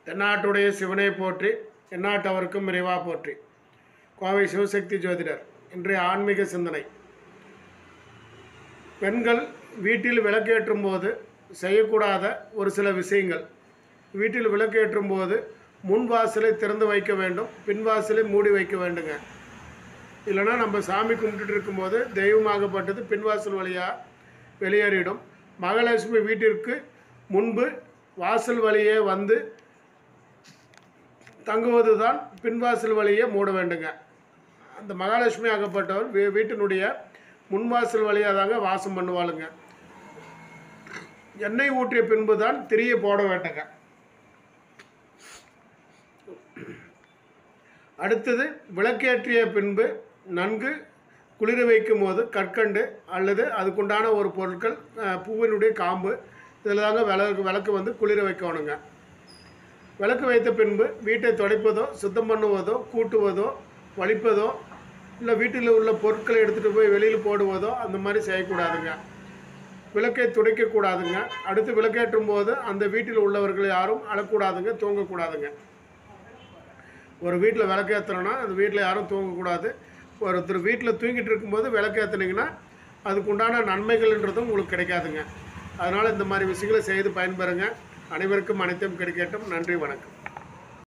தென்னாட்டுடைய சிவனை போற்றி எந்நாட்டவருக்கும் இறைவா போற்றி கோவை சிவசக்தி ஜோதிடர் இன்றைய ஆன்மீக சிந்தனை பெண்கள் வீட்டில் விளக்கேற்றும் போது செய்யக்கூடாத ஒரு சில விஷயங்கள் வீட்டில் விளக்கேற்றும் போது முன் வாசலை திறந்து வைக்க வேண்டும் பின் வாசலை மூடி வைக்க வேண்டுங்க இல்லைன்னா நம்ம சாமி கும்பிட்டுட்டு இருக்கும்போது தெய்வமாகப்பட்டது பின்வாசல் வழியாக வெளியேறிடும் மகாலட்சுமி வீட்டிற்கு முன்பு வாசல் வழியே வந்து தங்குவது தான் பின்வாசல் வழியே மூட வேண்டுங்க அந்த மகாலட்சுமி ஆகப்பட்டவர் வீ வீட்டினுடைய முன்வாசல் வழியாக தாங்க வாசம் பண்ணுவாளுங்க எண்ணெய் ஊற்றிய பின்பு தான் திரியை போட வேண்டுங்க அடுத்தது விளக்கேற்றிய பின்பு நன்கு குளிர வைக்கும் போது கற்கண்டு அல்லது அதுக்குண்டான ஒரு பொருட்கள் அஹ், பூவினுடைய காம்பு இதில் தாங்க விளக்கு விளக்கு வந்து குளிர வைக்கணுங்க விளக்கு வைத்த பின்பு வீட்டை துடைப்பதோ சுத்தம் பண்ணுவதோ கூட்டுவதோ வலிப்பதோ இல்லை வீட்டில் உள்ள பொருட்களை எடுத்துகிட்டு போய் வெளியில் போடுவதோ அந்த மாதிரி செய்யக்கூடாதுங்க விளக்கை துடைக்கக்கூடாதுங்க அடுத்து விளக்கேற்றும் போது அந்த வீட்டில் உள்ளவர்கள் யாரும் அழக்கூடாதுங்க தூங்கக்கூடாதுங்க ஒரு வீட்டில் விளக்கு ஏற்றணும்னா அந்த வீட்டில் யாரும் தூங்கக்கூடாது ஒருத்தர் வீட்டில் தூங்கிட்டு இருக்கும்போது விளக்கு ஏற்றுனீங்கன்னா அதுக்குண்டான நன்மைகள்ன்றதும் உங்களுக்கு கிடைக்காதுங்க அதனால் இந்த மாதிரி விஷயங்களை செய்து பயன்பெறுங்க அனைவருக்கும் அனைத்தையும் கிடைக்கட்டும் நன்றி வணக்கம்